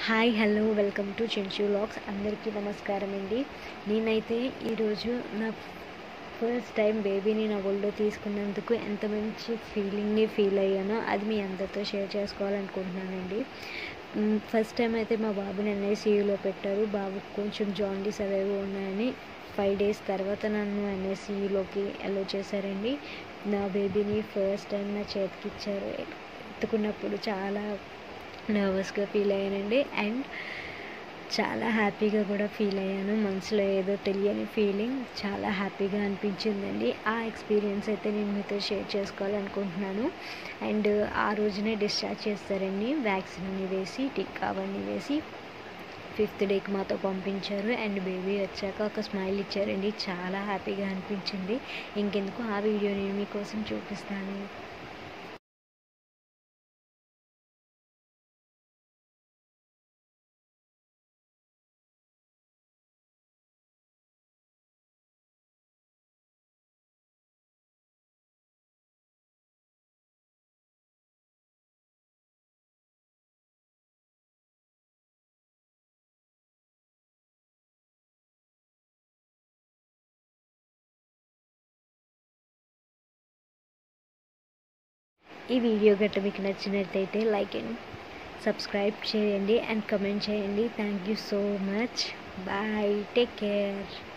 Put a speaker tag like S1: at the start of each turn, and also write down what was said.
S1: hi hello welcome to Chenchu vlogs అందరికీ నమస్కారం అండి నేనైతే ఈరోజు నా ఫస్ట్ టైం బేబీని నా ఒళ్ళో తీసుకున్నందుకు ఎంత మంచి ఫీలింగ్ని ఫీల్ అయ్యానో అది మీ అందరితో షేర్ చేసుకోవాలనుకుంటున్నానండి మ్, ఫస్ట్ టైం అయితే మా బాబుని ఎన్ఐసీయూలో పెట్టారు బాబుకు కొంచెం జాండీస్ అవేవి ఉన్నాయని ఫైవ్ డేస్ తర్వాత నన్ను ఎన్ఐసీయూలోకి అలో చేశారండి నా బేబీని ఫస్ట్ టైం నా చేతికి ఇచ్చారు ఎత్తుకున్నప్పుడు చాలా నర్వస్గా ఫీల్ అయ్యానండి అండ్ చాలా హ్యాపీగా కూడా ఫీల్ అయ్యాను మనసులో ఏదో తెలియని ఫీలింగ్ చాలా హ్యాపీగా అనిపించిందండి ఆ ఎక్స్పీరియన్స్ అయితే నేను మీతో షేర్ చేసుకోవాలనుకుంటున్నాను అండ్ ఆ రోజునే డిశ్చార్జ్ చేస్తారండి వ్యాక్సిన్ అన్ని వేసి టిక్కా అవన్నీ వేసి ఫిఫ్త్ డేకి మాతో పంపించారు అండ్ బేబీ వచ్చాక ఒక స్మైల్ ఇచ్చారండి చాలా హ్యాపీగా అనిపించింది ఇంకెందుకు ఆ వీడియో నేను మీకోసం చూపిస్తాను ఈ వీడియో గట్ట మీకు నచ్చినట్లయితే లైక్ అండ్ సబ్స్క్రైబ్ చేయండి అండ్ కమెంట్ చేయండి thank you so much bye take care